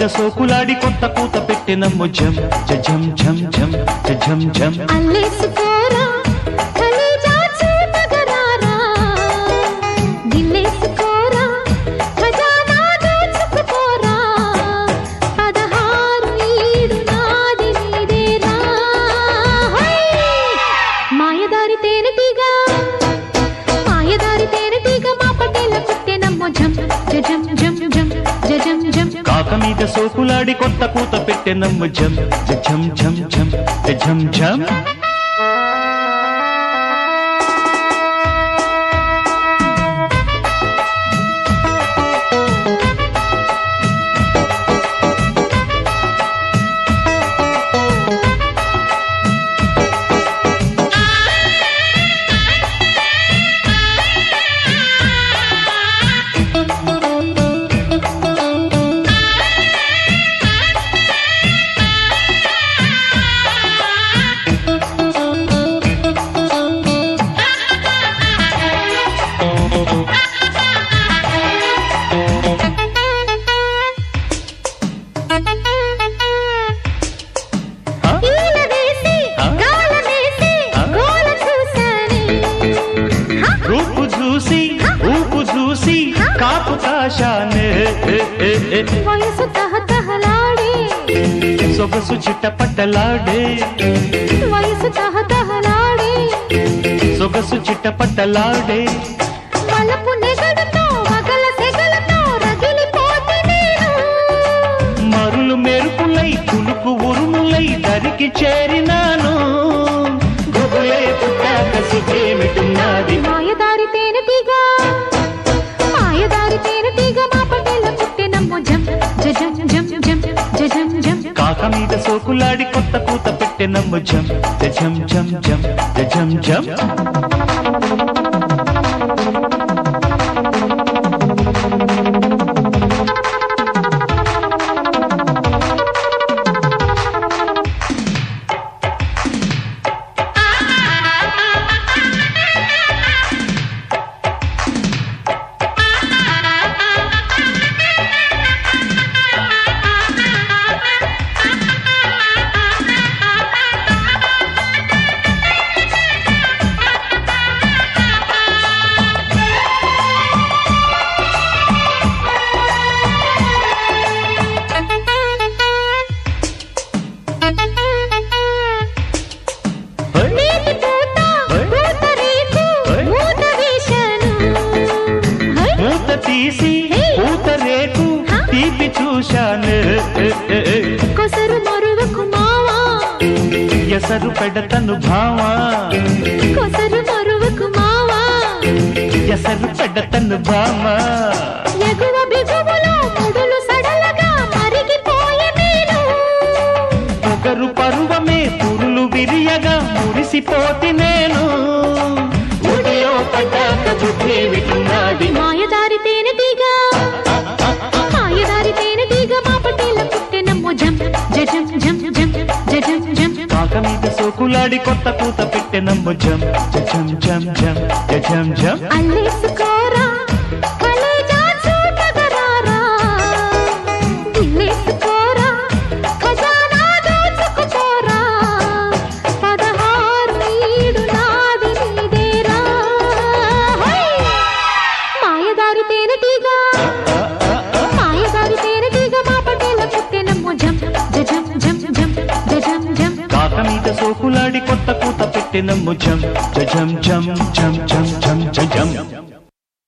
మీద సోకులాడి కొత్త కూత పెట్టినమ్ము జం జం జం జం జం జం అల్లేసుకోరా కలేజా చూపగరారా గిల్లేసుకోరా ఖజానా దోచుకుపోరా పదహారు ఈడు నాది నీదేరా హై! మాయదారి తేనెటీగ మాయదారి తేనెటీగ మా పటేల కుట్టెనమ్మో జం జం జం జం జం జం కాక మీద సోకులాడి కొత్త కూత పెట్టినమ్ము జం జం జం జం జం జం ఆ? ఈల వేసి ఆ? గాల వేసి ఆ? గోల చూసాని హ! రూపు చూసి ఊపు చూసి కాపు కాశానే వయసు తహతహలాడే సొగసు చిట్టపట్టలాడే వయసు తహతహలాడే సొగసు చిట్టపట్టలాడే వలపు నెగడుతో వగల సెగలతో రగిలిపోతే నేను మరులు మెరుపులై కులుకు ఉరుములై దరికి చేరినాను గుబులే పుట్టాక సిగేమిటున్నది మాయదారి తేనెటీగ మాయదారి తేనెటీగ మా పటేల పుట్టినమ్మో జం జం జం జం జం జం కాక మీద సోకులాడి కొత్త కూత పెట్టెనమ్ము జం జం జం జం జం జం హై! నేతి పూత హై! పూత రేకు హై! మూత వేశాను హై! మూత తీసి పూత రేకు తీపి చూశాను కొసరు మరువకు మావా ఎసరు పెడతను భావా కొసరు మరువకు మావా ఎసరు పెడతను భామా ఎగువ బిగువులో ముడులు సడలగా మరిగిపోయే నేను పొగరు పరువమే పురులు విరియగా మురిసిపోతి నేను ఉడియో పడ్డాక బుద్ధి విటున్నది మాయదారి తేనెటీగ మాయదారి తేనెటీగ మా పటేల పుట్టెనమ్మో జం జం జం జం జం జం కాక మీద సోకులాడి కొత్త కూత పెట్టెనమ్ము జం జం జం జం జం జం అల్లేసుకోరా కలేజా చూపగరారా గిల్లేసుకోరా ఖజానా దోచుకుపోరా పదహారు ఈడు నాది నీదేరా హై! మాయదారి తేనెటీగ మాయదారి తేనెటీగ మా పటేల పుట్టెనమ్మో జం జం జం జం జం జం కాక మీద సోకులాడి కొత్త కూత పెట్టెనమ్ము జం జం జం జం జం జం జం జం